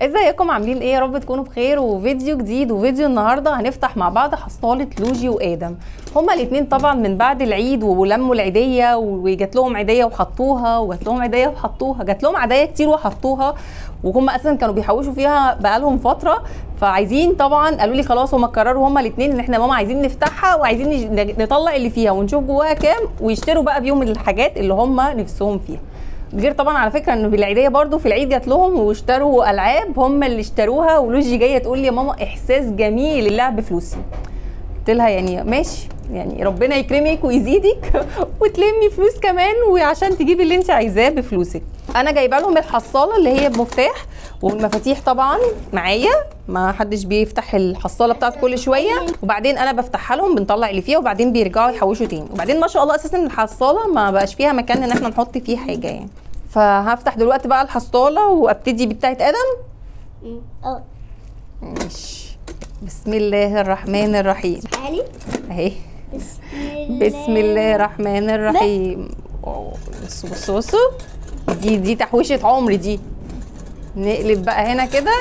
ازيكم عاملين ايه يا رب تكونوا بخير وفيديو جديد وفيديو النهارده هنفتح مع بعض حصاله لوجي وادم هما الاثنين طبعا من بعد العيد ولموا العيديه وجات لهم عيديه وحطوها وجات لهم عيديه وحطوها جات لهم عيديه كتير وحطوها وهم اساسا كانوا بيحوشوا فيها بقالهم فتره فعايزين طبعا قالوا لي خلاص هما قرروا هما الاثنين ان احنا ماما عايزين نفتحها وعايزين نج- نطلع اللي فيها ونشوف جواها كام ويشتروا بقى بيهم الحاجات اللي هما نفسهم فيها غير طبعا على فكره انه بالعيديه برضو في العيد جات لهم واشتروا العاب هم اللي اشتروها ولوجي جايه تقول لي يا ماما احساس جميل اللعب بفلوسي قلت لها يعني ماشي يعني ربنا يكرمك ويزيدك وتلمي فلوس كمان وعشان تجيبي اللي انت عايزاه بفلوسك انا جايبه لهم الحصاله اللي هي بمفتاح والمفاتيح طبعا معايا ما حدش بيفتح الحصاله بتاعته كل شويه وبعدين انا بفتحها لهم بنطلع اللي فيها وبعدين بيرجعوا يحوشوا تاني وبعدين ما شاء الله اساسا الحصاله ما بقاش فيها مكان ان احنا نحط فيه حاجه يعني فهفتح دلوقتي بقى الحصاله وابتدي بتاعه ادم اه ماشي بسم الله الرحمن الرحيم تعالي اهي بسم بسم الله الرحمن الرحيم أوه، بصوا بصوا بصوا دي دي تحويشة عمر دي نقلب بقى هنا كده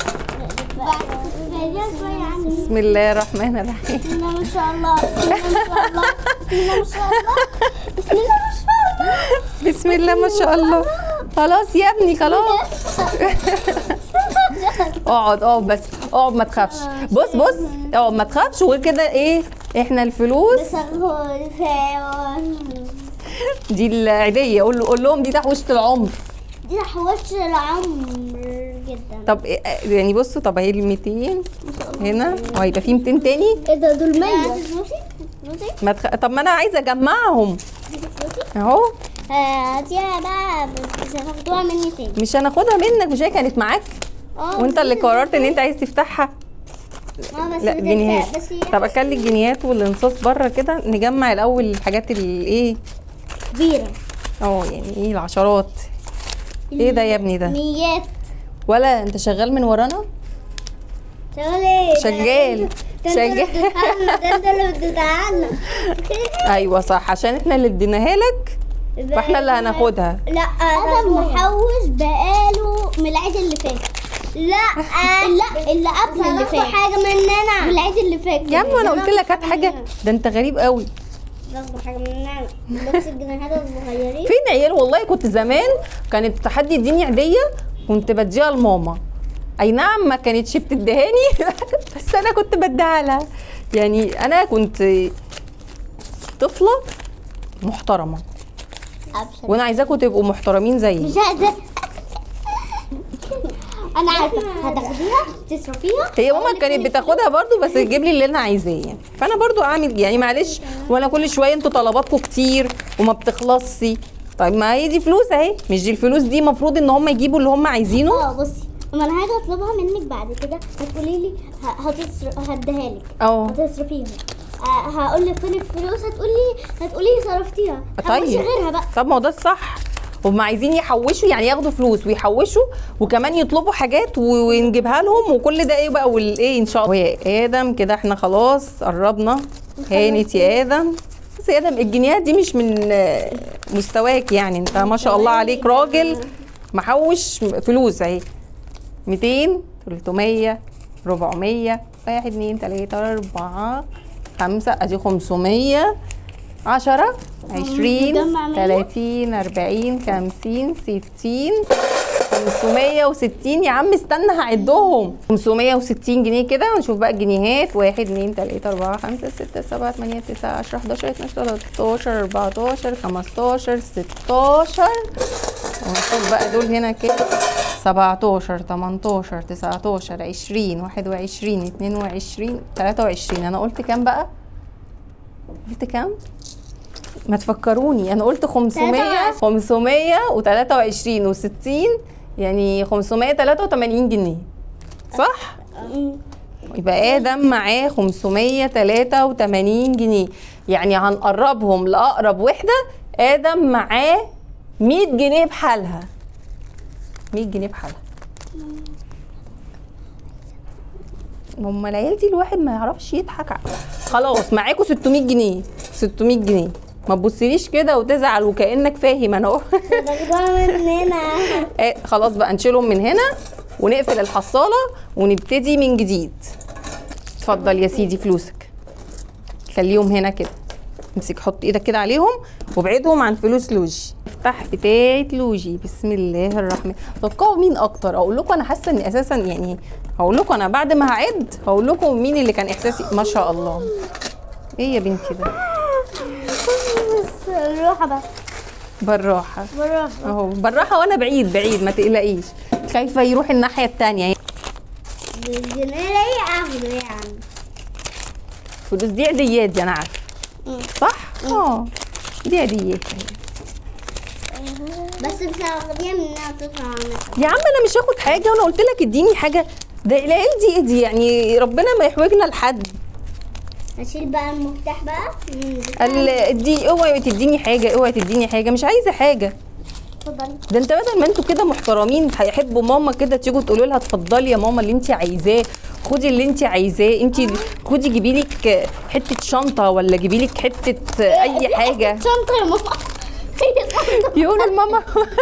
بسم الله الرحمن الرحيم بسم الله ما شاء الله بسم الله ما شاء الله بسم الله ما بسم الله ما شاء الله شاء الله خلاص يا ابني خلاص اقعد اقعد بس اقعد ما تخافش بص بص اقعد ما تخافش وغير كده ايه احنا الفلوس بس أقول في- دي العيديه قول قول لهم دي تحويشة العمر دي حوشت العمر جدا طب إيه- يعني بصوا طب اهي ال 200 هنا وهيبقى في 200 تاني ايه ده دول 100 فلوسي فلوسي ما تخ... طب ما انا عايزه اجمعهم اهو هاتيها بقى بس هتاخدوها مني تاني مش هناخدها منك مش هي كانت معاك اه وانت اللي قررت ان انت عايز تفتحها اه بس لا بتدفع- جنيهات بس هي طب اخلي الجنيهات والانصاص بره كده نجمع الاول الحاجات اللي ايه كبيرة اه يعني ايه العشرات ايه ده يا ابني ده ميات ولا انت شغال من ورانا شغال شغال شغال ده انت اللي بتدفع لنا ايوه صح عشان احنا اللي اديناها لك فاحنا اللي هناخدها لا انا محوش بقاله من العيد اللي فات لا لا اللي قبل اللي فات حاجه مننا من العيد اللي فات يا عم انا قلت لك هات حاجه ده انت غريب قوي باخدوا حاجه مننا نفس الجنيهات الصغيرين فين عيال والله كنت زمان كانت حد يديني عيديه كنت بديها لماما اي نعم ما كانتش بتدهاني بس انا كنت بديها لها يعني انا كنت طفله محترمه ابشر وانا عايزاكم تبقوا محترمين زيي مش هقدر انا عارفه هتاخديها تصرفيها هي ماما كانت بتاخدها برضو بس تجيب لي اللي انا عايزاه يعني فانا برضو اعمل يعني معلش وانا كل شويه انتوا طلباتكم كتير وما بتخلصش طيب ما هي دي فلوس اهي مش دي الفلوس دي المفروض ان هم يجيبوا اللي هم عايزينه اه بصي اما انا هاجي اطلبها منك بعد كده هتقولي لي ه- هتصرف هديها لك اه هتصرفيها آه، هقول لك فين الفلوس هتقولي هتقولي صرفتيها طيب. هتخشي غيرها بقى طب ما هو ده الصح هم عايزين يحوشوا يعني ياخدوا فلوس ويحوشوا وكمان يطلبوا حاجات و- ونجيبها لهم وكل ده ايه بقى والايه ان شاء الله ويا ادم كده احنا خلاص قربنا هانت يا ادم بس يا ادم الجنيهات دي مش من آه، مستواك يعني انت ما شاء الله عليك راجل محوش فلوس اهي 200 300 400 1 2 3 4 5 ادي 500 10 20 بتجمع مية؟ 30 40 50 60 560 يا عم استنى هعدهم 560 جنيه كده ونشوف بقى الجنيهات 1 2 3 4 5 6 7 8 9 10 11 12 13 14 15 16 ونشوف بقى دول هنا كده 17 18 19 20 21 22 23 انا قلت كام بقى؟ قلت كام؟ ما تفكروني انا قلت 500 523 و60 يعني 583 جنيه صح؟ يبقى ادم معاه 583 جنيه يعني هنقربهم لاقرب وحده ادم معاه 100 جنيه بحالها 100 جنيه بحالها هما العيال دي الواحد ما يعرفش يضحك ع- خلاص معاكوا 600 جنيه 600 جنيه ما تبصليش كده وتزعل وكانك فاهم انا اهو تاخدوها مننا آه، خلاص بقى نشيلهم من هنا ونقفل الحصاله ونبتدي من جديد اتفضل يا سيدي فلوسك خليهم هنا كده امسك حط ايدك كده عليهم وابعدهم عن فلوس لوجي افتح بتاعه لوجي بسم الله الرحمن توقعوا مين اكتر اقول لكم انا حاسه ان اساسا يعني هقول لكم انا بعد ما هعد هقول لكم مين اللي كان احساسي ما شاء الله ايه يا بنتي ده روح بقى بالراحه بالراحة اهو بالراحه وانا بعيد بعيد ما تقلقيش خايفه يروح الناحيه التانية بالجنيه اخده يعني فلوس دي عيديات دي انا عارفه صح اه دي عيديات بس مش هاخديها منها تطلع عنها يا عم انا مش هاخد حاجه وانا قلت لك اديني حاجه ده العيال دي ايه دي يعني ربنا ما يحوجنا لحد هشيل بقى المفتاح بقى مم. قال ادي اوعي تديني حاجه اوعي تديني حاجه مش عايزه حاجه اتفضلي ده انت بدل ما انتوا كده محترمين هيحبوا ماما كده تيجوا تقولوا لها اتفضلي يا ماما اللي انت عايزاه خدي اللي انت عايزاه انت خدي جيبي لك حته شنطه ولا جيبي لك حته اي حاجه شنطة يا ماما هي شنطة يقولوا لماما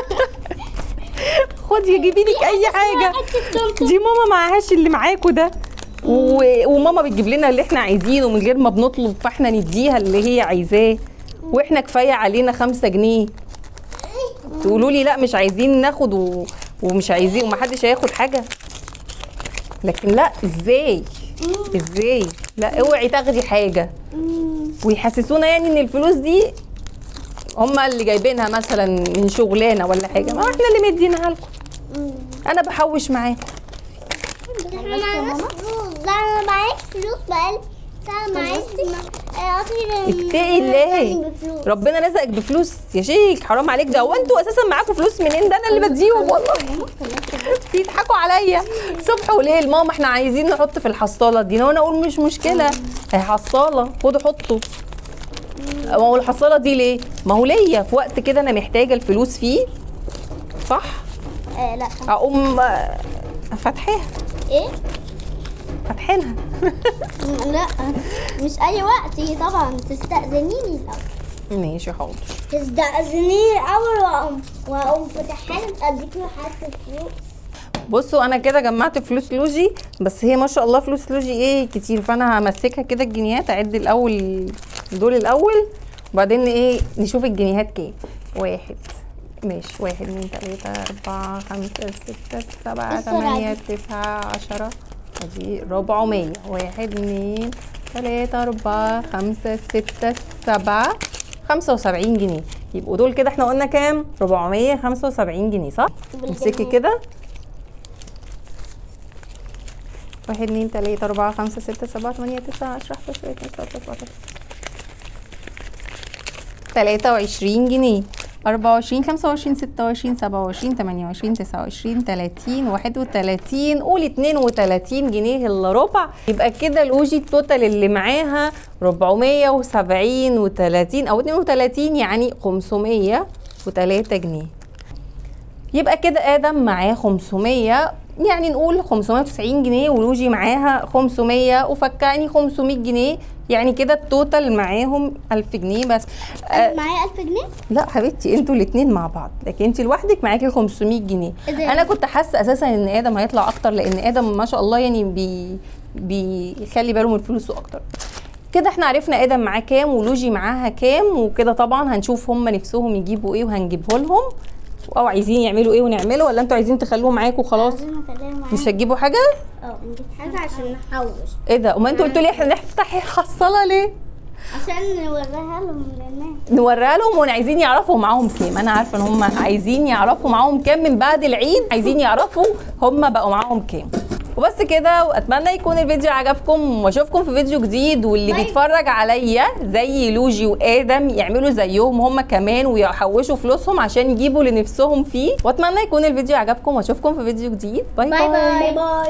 خدي جيبي لك اي حاجه حتة شنطة دي ماما معهاش اللي معاكوا ده و... وماما بتجيب لنا اللي احنا عايزينه من غير ما بنطلب فاحنا نديها اللي هي عايزاه واحنا كفايه علينا خمسة جنيه تقولوا لي لا مش عايزين ناخد و... ومش عايزين ومحدش هياخد حاجه لكن لا ازاي ازاي لا اوعي تاخدي حاجه مم. ويحسسونا يعني ان الفلوس دي هما اللي جايبينها مثلا من شغلانه ولا حاجه ما احنا اللي مدينها لكم مم. انا بحوش معاكم احنا معناش فلوس لا انا معيش فلوس بقالي ساعة معيش اتقي الله ربنا رزقك بفلوس يا شيخ حرام عليك ده هو انتوا اساسا معاكم فلوس منين ده انا اللي بديهم والله بيضحكوا عليا صبح وليل ماما احنا عايزين نحط في الحصاله دي وانا اقول مش مشكله هي حصاله خدوا حطوا ما هو الحصاله دي ليه ما هو ليا في وقت كده انا محتاجه الفلوس فيه صح آه لا اقوم آه، فاتحاها ايه فاتحينها مم، لا مش اي وقت هي طبعا تستأذنيني الاول ماشي حاضر تستأذنيني الاول واقوم واقوم فاتحها لك اديك له حتى فلوس بصوا انا كده جمعت فلوس لوجي بس هي ما شاء الله فلوس لوجي ايه كتير فانا همسكها كده الجنيهات اعد الاول دول الاول وبعدين ايه نشوف الجنيهات كام واحد ماشي واحد اتنين تلاتة أربعة خمسة ستة سبعة السرعة تمانية دي. تسعة عشرة ادي ربعمية واحد اتنين تلاتة أربعة خمسة ستة سبعة خمسة وسبعين جنيه يبقوا دول كده احنا قلنا كام؟ ربعمية خمسة وسبعين جنيه صح؟ امسكي بالجنيه. كده واحد اتنين تلاتة أربعة خمسة ستة سبعة تمانية تسعة عشرة حداشر اتنين تلاتة أربعة تلاتة وعشرين جنيه أربعة وعشرين خمسة وعشرين ستة وعشرين سبعة وعشرين تمانية وعشرين تسعة وعشرين تلاتين واحد وتلاتين قول اتنين وتلاتين جنيه إلا ربع يبقى كده الأوجي التوتال اللي معاها ربعمية وسبعين وتلاتين أو اتنين وتلاتين يعني خمسمية وتلاتة جنيه يبقى كده ادم معاه 500 يعني نقول 590 جنيه ولوجي معاها 500 وفكاني 500 جنيه يعني كده التوتال معاهم 1000 جنيه بس آه معايا 1000 جنيه لا حبيبتي انتوا الاثنين مع بعض لكن انت لوحدك معاكي 500 جنيه إيه ده؟ انا كنت حاسه اساسا ان ادم هيطلع اكتر لان ادم ما شاء الله يعني بي بيخلي باله من فلوسه اكتر كده احنا عرفنا ادم معاه كام ولوجي معاها كام وكده طبعا هنشوف هم نفسهم يجيبوا ايه وهنجيبه لهم او عايزين يعملوا ايه ونعمله ولا انتوا عايزين تخلوهم معاكم خلاص عايزين نخليها معايا مش هتجيبوا حاجه اه نجيب حاجة عشان نحوش ايه ده وما انتوا قلتوا لي احنا نفتح الحصاله ليه عشان نوريها لهم للناس نوريها لهم وعايزين يعرفوا معاهم كام انا عارفه ان هم عايزين يعرفوا معاهم كام من بعد العيد عايزين يعرفوا هم بقوا معاهم كام وبس كده واتمنى يكون الفيديو عجبكم واشوفكم في فيديو جديد واللي باي. بيتفرج عليا زي لوجي وادم يعملوا زيهم هم كمان ويحوشوا فلوسهم عشان يجيبوا لنفسهم فيه واتمنى يكون الفيديو عجبكم واشوفكم في فيديو جديد باي باي باي باي